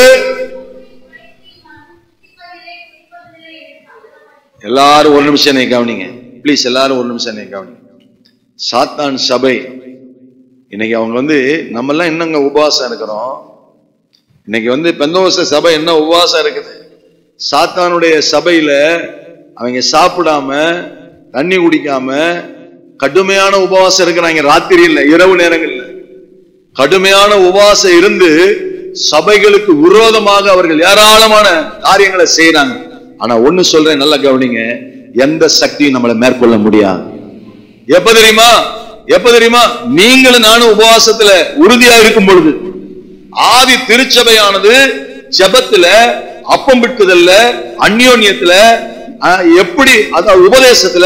எல்லாரும் ஒரு நிமிஷம் என்னை கவனிங்க ப்ளீஸ் எல்லாரும் ஒரு நிமிஷம் என்னை கவனிங்க சாத்தான் சபை இன்னைக்கு அவங்க வந்து நம்ம எல்லாம் என்னங்க உபவாசம் இருக்கிறோம் இன்னைக்கு வந்து பெந்தோச சபை என்ன உபவாசம் இருக்குது சாத்தானுடைய சபையில அவங்க சாப்பிடாம தண்ணி குடிக்காம கடுமையான உபவாசம் இருக்கிறாங்க ராத்திரி இல்ல இரவு நேரங்கள்ல கடுமையான உபவாசம் இருந்து சபைகளுக்கு விரோதமாக அவர்கள் ஏராளமான காரியங்களை செய்யறாங்க ஆனா ஒண்ணு சொல்றேன் நல்லா கவனிங்க எந்த சக்தியும் நம்மளை மேற்கொள்ள முடியாது எப்ப தெரியுமா எப்ப தெரியுமா நீங்களும் நானும் உபவாசத்துல உறுதியா இருக்கும் பொழுது ஆதி திருச்சபையானது ஜெபத்துல அப்பம் விட்டுதல்ல அந்யோன்யத்துல அஹ், எப்படி அதாவது உபதேசத்துல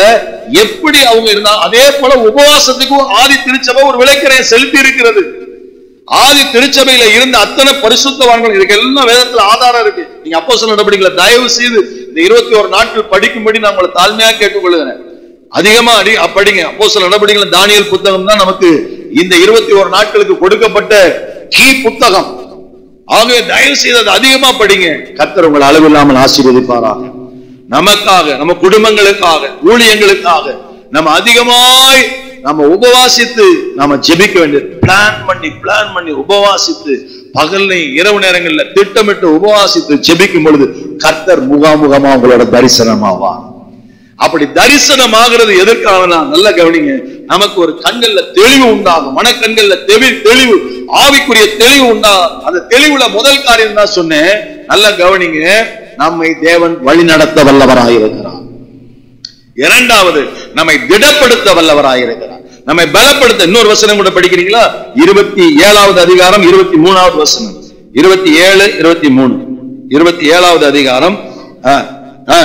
எப்படி அவங்க இருந்தா அதே போல உபவாசத்துக்கும் ஆதி திருச்சபை ஒரு விளக்கரையை செலுத்தி இருக்கிறது ஆதி திருச்சபையில இருந்த அத்தனை பரிசுத்தவான்கள் இதுக்கு எல்லாம் வேதத்துல ஆதாரம் இருக்கு நீங்க அப்போ சொல்ல நடவடிக்கைகளை தயவு செய்து இந்த இருபத்தி ஒரு நாட்கள் படிக்கும்படி நான் உங்களை தாழ்மையா கேட்டுக்கொள்கிறேன் அதிகமா அடி படிங்க அப்போ சில நடவடிக்கைகளை தானியல் புத்தகம் தான் நமக்கு இந்த இருபத்தி ஒரு நாட்களுக்கு கொடுக்கப்பட்ட கீ புத்தகம் ஆகவே தயவு செய்து அதை அதிகமா படிங்க கர்த்தர் உங்களை அளவில்லாமல் ஆசீர்வதிப்பாராக நமக்காக நம்ம குடும்பங்களுக்காக ஊழியங்களுக்காக நம்ம அதிகமாய் நம்ம உபவாசித்து நாம ஜெபிக்க வேண்டியது பிளான் பண்ணி பிளான் பண்ணி உபவாசித்து பகல்ல இரவு நேரங்கள்ல திட்டமிட்டு உபவாசித்து ஜெபிக்கும் பொழுது கர்த்தர் முகாமுகமா உங்களோட தரிசனமாவார் அப்படி தரிசனமாகிறது எதற்காகனா நல்ல கவனிங்க நமக்கு ஒரு கண்கள்ல தெளிவு உண்டாகும் மனக்கண்கள்ல தெளி தெளிவு ஆவிக்குரிய தெளிவு உண்டாகும் அந்த தெளிவுல முதல் காரியம் தான் சொன்னேன் நல்ல கவனிங்க நம்மை தேவன் வழி நடத்த வல்லவராயிருக்கிறார் இரண்டாவது நம்மை திடப்படுத்த வல்லவராயிருக்கிறார் நம்மை பலப்படுத்த இன்னொரு வசனம் கூட படிக்கிறீங்களா இருபத்தி ஏழாவது அதிகாரம் இருபத்தி மூணாவது வசனம் இருபத்தி ஏழு இருபத்தி மூணு இருபத்தி ஏழாவது அதிகாரம் ஆ, ஆ.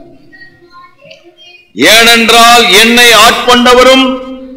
ஏனென்றால் என்னை ஆட்கொண்டவரும்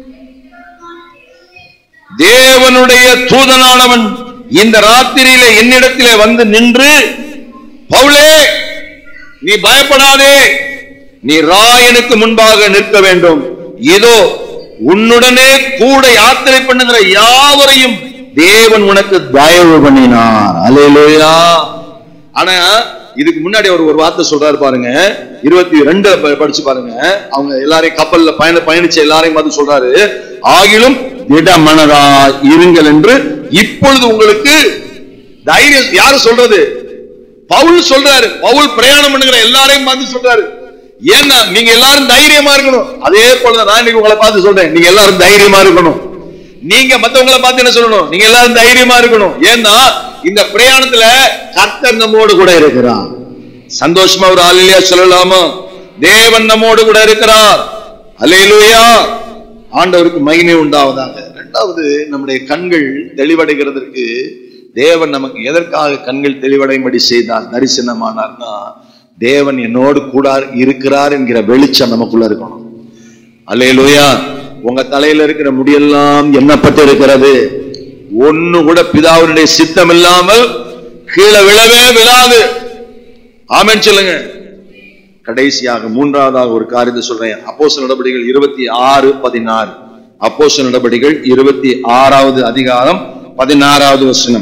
தேவனுடைய தூதனானவன் இந்த ராத்திரியிலே என்னிடத்திலே வந்து நின்று பவுலே நீ பயப்படாதே நீ ராயனுக்கு முன்பாக நிற்க வேண்டும் இதோ உன்னுடனே கூட யாத்திரை பண்ணுகிற யாவரையும் தேவன் உனக்கு தயவு பண்ணினார் அலையிலோயா ஆனா இதுக்கு முன்னாடி அவர் ஒரு வார்த்தை சொல்றாரு பாருங்க இருபத்தி ரெண்டு படிச்சு பாருங்க அவங்க எல்லாரையும் கப்பல்ல பயண பயணிச்ச எல்லாரையும் பார்த்து சொல்றாரு ஆகிலும் திடமனதா இருங்கள் என்று இப்பொழுது உங்களுக்கு தைரியம் யாரு சொல்றது பவுல் சொல்றாரு பவுல் பிரயாணம் பண்ணுகிற எல்லாரையும் பார்த்து சொல்றாரு ஏன்னா நீங்க எல்லாரும் தைரியமா இருக்கணும் அதே போல நான் இன்னைக்கு உங்களை பார்த்து சொல்றேன் நீங்க எல்லாரும் தைரியமா இருக்கணும் நீங்க மத்தவங்களை பார்த்து என்ன சொல்லணும் நீங்க எல்லாரும் தைரியமா இருக்கணும் ஏன்னா இந்த பிரயாணத்துல கர்த்தர் நம்மோடு கூட இருக்கிறார் சந்தோஷமா ஒரு ஆளிலையா சொல்லலாமா தேவன் நம்மோடு கூட இருக்கிறார் அல்லேலூயா ஆண்டவருக்கு மகிமை உண்டாவதாக இரண்டாவது நம்முடைய கண்கள் தெளிவடைகிறதற்கு தேவன் நமக்கு எதற்காக கண்கள் தெளிவடையும்படி செய்தார் தரிசனமானார்னா தேவன் என்னோடு கூட இருக்கிறார் என்கிற வெளிச்சம் நமக்குள்ள இருக்கணும் அல்லேலூயா உங்க தலையில இருக்கிற முடியெல்லாம் எண்ணப்பட்டு இருக்கிறது ஒண்ணு கூட பிதாவுடைய சித்தம் இல்லாமல் கீழே விழவே விழாது ஆமென் சொல்லுங்க கடைசியாக மூன்றாவதாக ஒரு காரியத்தை சொல்றேன் அப்போஸ்தல நடபடிகள் இருபத்தி ஆறு பதினாறு அப்போஸ்தல நடபடிகள் இருபத்தி ஆறாவது அதிகாரம் பதினாறாவது வசனம்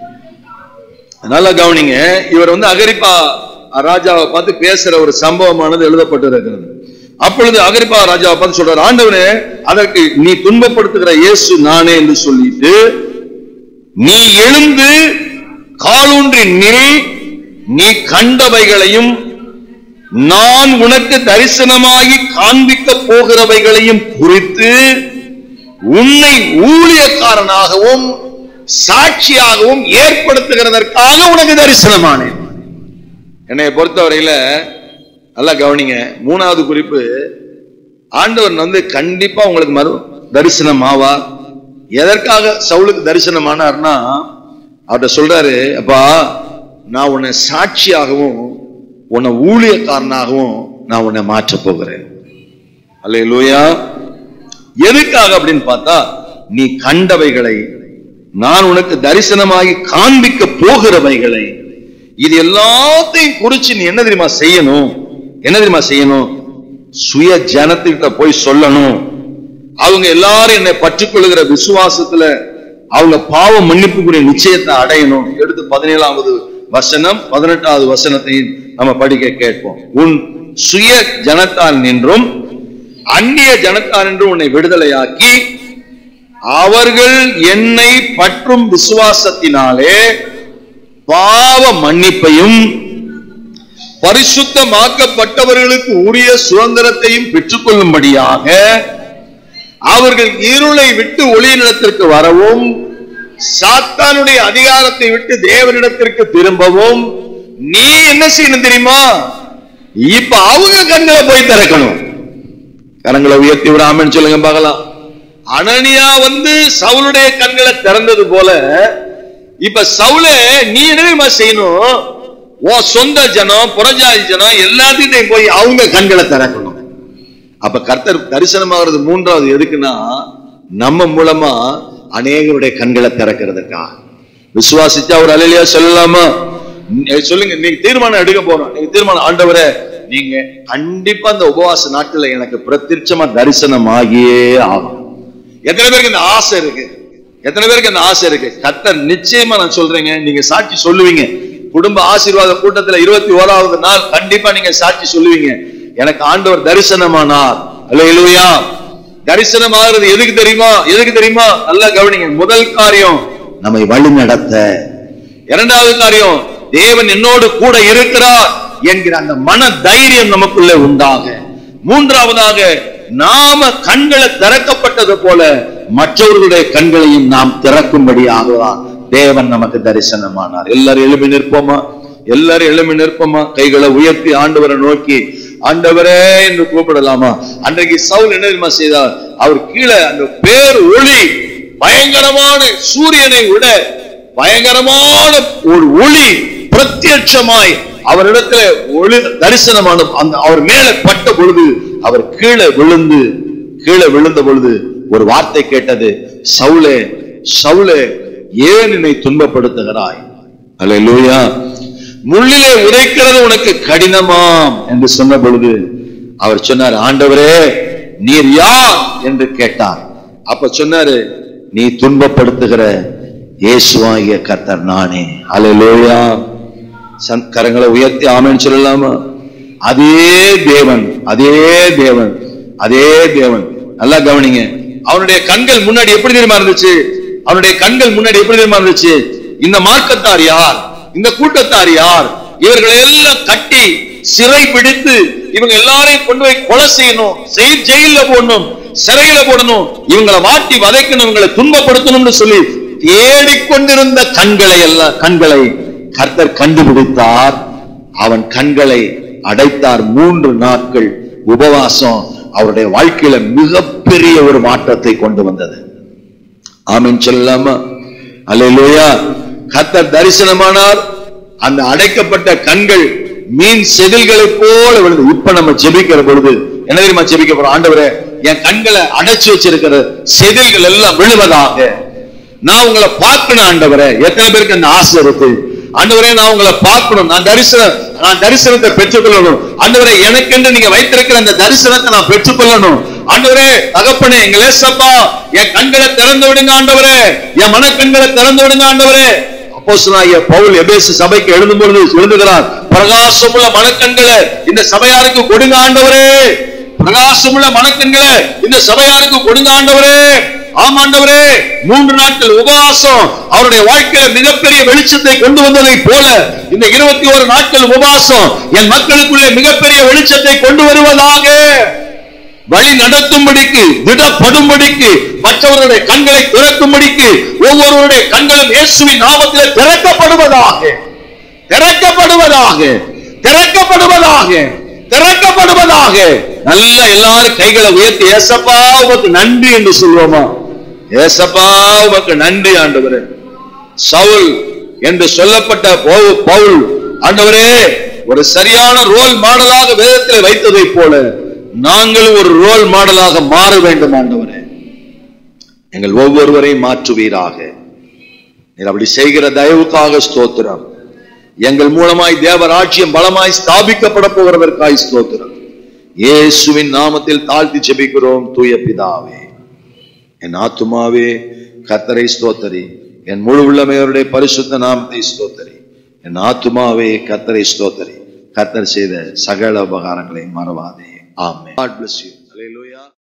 நல்லா கவனிங்க இவர் வந்து அகரிப்பா ராஜாவை பார்த்து பேசுற ஒரு சம்பவமானது எழுதப்பட்டிருக்கிறது அப்பொழுது அகரிப்பா ராஜாவை பார்த்து சொல்றாரு ஆண்டவனே அதற்கு நீ துன்பப்படுத்துகிற இயேசு நானே என்று சொல்லிட்டு நீ எழுந்து காலூன்றி நில் நீ கண்டவைகளையும் நான் உனக்கு தரிசனமாகி காண்பிக்க போகிறவைகளையும் குறித்து உன்னை ஊழியக்காரனாகவும் சாட்சியாகவும் ஏற்படுத்துகிறதற்காக உனக்கு தரிசனமானேன் என்னை பொறுத்தவரையில நல்லா கவனிங்க மூணாவது குறிப்பு ஆண்டவர் வந்து கண்டிப்பா உங்களுக்கு மறு தரிசனம் ஆவார் எதற்காக சவுலுக்கு தரிசனம் ஆனார்னா அவர்கிட்ட சொல்றாரு அப்பா நான் உன்னை சாட்சியாகவும் உன்னை ஊழியக்காரனாகவும் நான் உன்னை மாற்ற போகிறேன் அல்ல லூயா எதுக்காக அப்படின்னு பார்த்தா நீ கண்டவைகளை நான் உனக்கு தரிசனமாகி காண்பிக்க போகிறவைகளை இது எல்லாத்தையும் குறிச்சு நீ என்ன தெரியுமா செய்யணும் என்ன தெரியுமா செய்யணும் சுய ஜனத்துக்கிட்ட போய் சொல்லணும் அவங்க எல்லாரும் என்னை பற்றிக்கொள்கிற விசுவாசத்துல அவங்க பாவ மன்னிப்புக்குரிய நிச்சயத்தை அடையணும் எடுத்து பதினேழாவது வசனம் பதினெட்டாவது வசனத்தை நம்ம படிக்க கேட்போம் உன் சுய ஜனத்தால் நின்றும் அந்நிய ஜனத்தால் நின்றும் உன்னை விடுதலையாக்கி அவர்கள் என்னை பற்றும் விசுவாசத்தினாலே பாவ மன்னிப்பையும் பரிசுத்தமாக்கப்பட்டவர்களுக்கு உரிய சுதந்திரத்தையும் பெற்றுக்கொள்ளும்படியாக அவர்கள் இருளை விட்டு ஒளியினிடத்திற்கு வரவும் சாத்தானுடைய அதிகாரத்தை விட்டு தேவனிடத்திற்கு திரும்பவும் நீ என்ன செய்யணும் தெரியுமா இப்ப அவங்க கண்களை போய் திறக்கணும் கரங்களை உயர்த்தி விடாமன்னு சொல்லுங்க பார்க்கலாம் அனனியா வந்து சவுளுடைய கண்களை திறந்தது போல இப்ப சவுல நீ என்ன தெரியுமா செய்யணும் உன் சொந்த ஜனம் புறஜாதி ஜனம் எல்லாத்தையும் போய் அவங்க கண்களை திறக்கணும் அப்ப கர்த்தர் தரிசனமாகிறது மூன்றாவது எதுக்குன்னா நம்ம மூலமா அநேகருடைய கண்களை திறக்கிறதுக்கா விசுவாசிச்சா ஒரு அலையிலையா சொல்லலாமா நீ- சொல்லுங்க நீங்க தீர்மானம் எடுக்க போறோம் நீங்க தீர்மானம் ஆண்டவரே நீங்க கண்டிப்பா அந்த உபவாச நாட்கள்ல எனக்கு பிரத்யட்சமா தரிசனம் ஆகியே ஆகும் எத்தனை பேருக்கு இந்த ஆசை இருக்கு எத்தனை பேருக்கு இந்த ஆசை இருக்கு கர்த்தர் நிச்சயமா நான் சொல்றேங்க நீங்க சாட்சி சொல்லுவீங்க குடும்ப ஆசீர்வாத கூட்டத்துல இருபத்தி ஓராவது நாள் கண்டிப்பா நீங்க சாட்சி சொல்லுவீங்க எனக்கு ஆண்டவர் தரிசனமானார் அல்லேலூயா தரிசனம் ஆகிறது எதுக்கு தெரியுமா எதுக்கு தெரியுமா நல்லா கவனிங்க முதல் காரியம் நம்மை வழி நடத்த இரண்டாவது காரியம் தேவன் என்னோடு கூட இருக்கிறார் என்கிற அந்த மன தைரியம் நமக்குள்ள உண்டாக மூன்றாவதாக நாம கண்களை திறக்கப்பட்டது போல மற்றவர்களுடைய கண்களையும் நாம் திறக்கும்படியாகலாம் தேவன் நமக்கு தரிசனமானார் எல்லாரும் எழுப்பி நிற்போமா எல்லாரும் எழுப்பி நிற்போமா கைகளை உயர்த்தி ஆண்டவரை நோக்கி ஆண்டவரே என்று கூப்பிடலாமா அன்றைக்கு சவுல் என்ன தெரியுமா செய்தார் அவர் கீழே அந்த பேர் ஒளி பயங்கரமான சூரியனை விட பயங்கரமான ஒரு ஒளி பிரத்யட்சமாய் அவரிடத்துல ஒளி தரிசனமான அந்த அவர் மேல பட்ட பொழுது அவர் கீழே விழுந்து கீழே விழுந்த பொழுது ஒரு வார்த்தை கேட்டது சவுலே சவுலே ஏன் என்னை துன்பப்படுத்துகிறாய் அல்லேலூயா முள்ளிலே உதைக்கிறது உனக்கு கடினமாம் என்று சொன்ன பொழுது அவர் சொன்னார் ஆண்டவரே நீர் யார் என்று கேட்டார் அப்ப சொன்னாரு நீ துன்பப்படுத்துகிற இயேசுவாகிய கர்த்தர் நானே அல்லேலூயா சன் கரங்களை உயர்த்தி ஆமென்னு சொல்லலாமா அதே தேவன் அதே தேவன் அதே தேவன் நல்லா கவனிங்க அவனுடைய கண்கள் முன்னாடி எப்படி தெரியுமா இருந்துச்சு அவனுடைய கண்கள் முன்னாடி எப்படி தெரியுமா இருந்துச்சு இந்த மார்க்கத்தார் யார் இந்த கூட்டத்தார் யார் இவர்களை எல்லாம் கட்டி சிறை பிடித்து இவங்க எல்லாரையும் கொண்டு போய் கொலை செய்யணும் செய் ஜெயில போடணும் சிறையில போடணும் இவங்களை வாட்டி வதைக்கணும் இவங்களை துன்பப்படுத்தணும்னு சொல்லி தேடிக்கொண்டிருந்த கண்களை எல்லாம் கண்களை கர்த்தர் கண்டுபிடித்தார் அவன் கண்களை அடைத்தார் மூன்று நாட்கள் உபவாசம் அவருடைய வாழ்க்கையில மிகப்பெரிய ஒரு மாற்றத்தை கொண்டு வந்தது ஆமென் சொல்லலாமா அல்லேலூயா கர்த்தர் தரிசனமானார் அந்த அடைக்கப்பட்ட கண்கள் மீன் செதில்களைப் போல விழுது இப்ப நம்ம ஜெபிக்கிற பொழுது என்ன தெரியுமா ஜெபிக்க போறோம் ஆண்டவரே என் கண்களை அடைச்சு வச்சிருக்கிற செதில்கள் எல்லாம் விழுவதாக நான் உங்களை பார்க்கணும் ஆண்டவரே எத்தனை பேருக்கு அந்த ஆசை இருக்கு ஆண்டவரே நான் உங்களை பார்க்கணும் நான் தரிசனம் நான் தரிசனத்தை பெற்றுக்கொள்ளணும் ஆண்டவரே எனக்கென்று நீங்க வைத்திருக்கிற அந்த தரிசனத்தை நான் பெற்றுக்கொள்ளணும் ஆண்டவரே தகப்பனே எங்க லேசப்பா என் கண்களை திறந்து விடுங்க ஆண்டவரே என் மனக்கண்களை திறந்து விடுங்க ஆண்டவரே அப்போஸ்தலனாகிய பவுல் எபேசு சபைக்கு எழுதும் பொழுது எழுதுகிறார் பிரகாசமுள்ள மனக்கண்களை இந்த சபையாருக்கு கொடுங்க ஆண்டவரே பிரகாசமுள்ள மனக்கண்களை இந்த சபையாருக்கு கொடுங்க ஆண்டவரே ஆமாண்டவரே மூன்று நாட்கள் உபவாசம் அவருடைய வாழ்க்கையில மிகப்பெரிய வெளிச்சத்தை கொண்டு வந்ததை போல இந்த இருபத்தி ஒரு நாட்கள் உபவாசம் என் மக்களுக்குள்ளே மிகப்பெரிய வெளிச்சத்தை கொண்டு வருவதாக வழி நடத்தும்படிக்கு திடப்படும்படிக்கு மற்றவர்களுடைய கண்களை திறக்கும்படிக்கு ஒவ்வொருவருடைய கண்களும் இயேசுவின் நாமத்தில் திறக்கப்படுவதாக திறக்கப்படுவதாக திறக்கப்படுவதாக திறக்கப்படுவதாக நல்ல எல்லாரும் கைகளை உயர்த்தி ஏசப்பா உமக்கு நன்றி என்று சொல்வோமா ஏசப்பா உமக்கு நன்றி ஆண்டவரே சவுல் என்று சொல்லப்பட்ட பவு- பவுல் ஆண்டவரே ஒரு சரியான ரோல் மாடலாக வேதத்தில் வைத்ததை போல நாங்களும் ஒரு ரோல் மாடலாக மாற வேண்டும் ஆண்டவரே எங்கள் ஒவ்வொருவரையும் மாற்றுவீராக நீர் அப்படி செய்கிற தயவுக்காக ஸ்தோத்திரம் எங்கள் மூலமாய் தேவராட்சியம் பலமாய் ஸ்தாபிக்கப்பட போகிறதற்காய் ஸ்தோத்திரம் இயேசுவின் நாமத்தில் தாழ்த்தி ஜெபிக்கிறோம் தூய பிதாவே என் ஆத்துமாவே கர்த்தரை ஸ்தோத்தரி என் முழு உள்ளமையோருடைய பரிசுத்த நாமத்தை ஸ்தோத்தரி என் ஆத்துமாவே கர்த்தரை ஸ்தோத்தரி கர்த்தர் செய்த சகல உபகாரங்களை மறவாதே ஆமென் God bless you. Hallelujah.